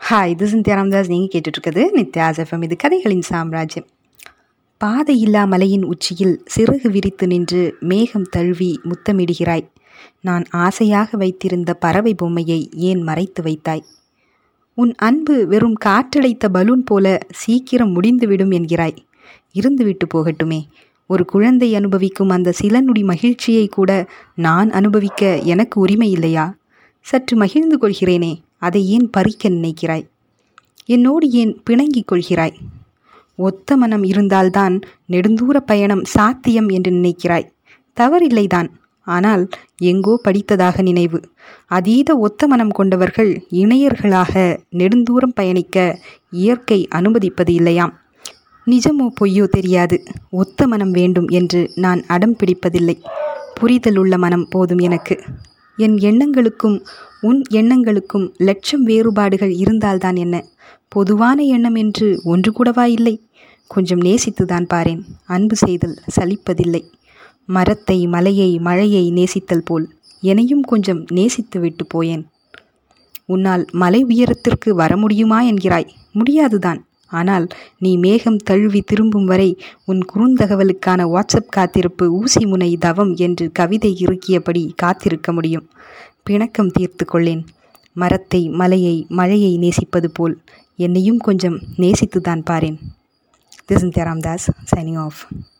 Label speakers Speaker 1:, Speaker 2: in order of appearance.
Speaker 1: hi இது சிந்தியா ராம்தாஸ் நீங்கள் கேட்டுட்ருக்குது Nithya's FM இது கதைகளின் சாம்ராஜ்யம் பாதை இல்லா மலையின் உச்சியில் சிறகு விரித்து நின்று மேகம் தழுவி முத்தமிடுகிறாய் நான் ஆசையாக வைத்திருந்த பறவை பொம்மையை ஏன் மறைத்து வைத்தாய் உன் அன்பு வெறும் காற்றடைத்த பலூன் போல சீக்கிரம் முடிந்துவிடும் என்கிறாய் இருந்துவிட்டு போகட்டுமே ஒரு குழந்தை அனுபவிக்கும் அந்த சில நொடி மகிழ்ச்சியை கூட நான் அனுபவிக்க எனக்கு உரிமை இல்லையா சற்று மகிழ்ந்து கொள்கிறேனே அதை ஏன் பறிக்க நினைக்கிறாய் என்னோடு ஏன் பிணங்கிக் கொள்கிறாய் ஒத்த மனம் இருந்தால்தான் நெடுந்தூர பயணம் சாத்தியம் என்று நினைக்கிறாய் தவறில்லைதான் ஆனால் எங்கோ படித்ததாக நினைவு அதீத ஒத்த மனம் கொண்டவர்கள் இணையர்களாக நெடுந்தூரம் பயணிக்க இயற்கை அனுமதிப்பது இல்லையாம் நிஜமோ பொய்யோ தெரியாது ஒத்த மனம் வேண்டும் என்று நான் அடம் பிடிப்பதில்லை புரிதல் உள்ள மனம் போதும் எனக்கு என் எண்ணங்களுக்கும் உன் எண்ணங்களுக்கும் லட்சம் வேறுபாடுகள் இருந்தால்தான் என்ன பொதுவான எண்ணம் என்று ஒன்று கூடவா இல்லை கொஞ்சம் நேசித்துதான் பாரேன் அன்பு செய்தல் சலிப்பதில்லை மரத்தை மலையை மழையை நேசித்தல் போல் என்னையும் கொஞ்சம் நேசித்து விட்டு போயேன் உன்னால் மலை உயரத்திற்கு வர முடியுமா என்கிறாய் முடியாதுதான் ஆனால் நீ மேகம் தழுவி திரும்பும் வரை உன் குறுந்தகவலுக்கான வாட்ஸ்அப் காத்திருப்பு ஊசி முனை தவம் என்று கவிதை இறுக்கியபடி காத்திருக்க முடியும் பிணக்கம் தீர்த்து கொள்ளேன் மரத்தை மலையை மழையை நேசிப்பது போல் என்னையும் கொஞ்சம் நேசித்துதான் பாரேன் this in Ramdas signing of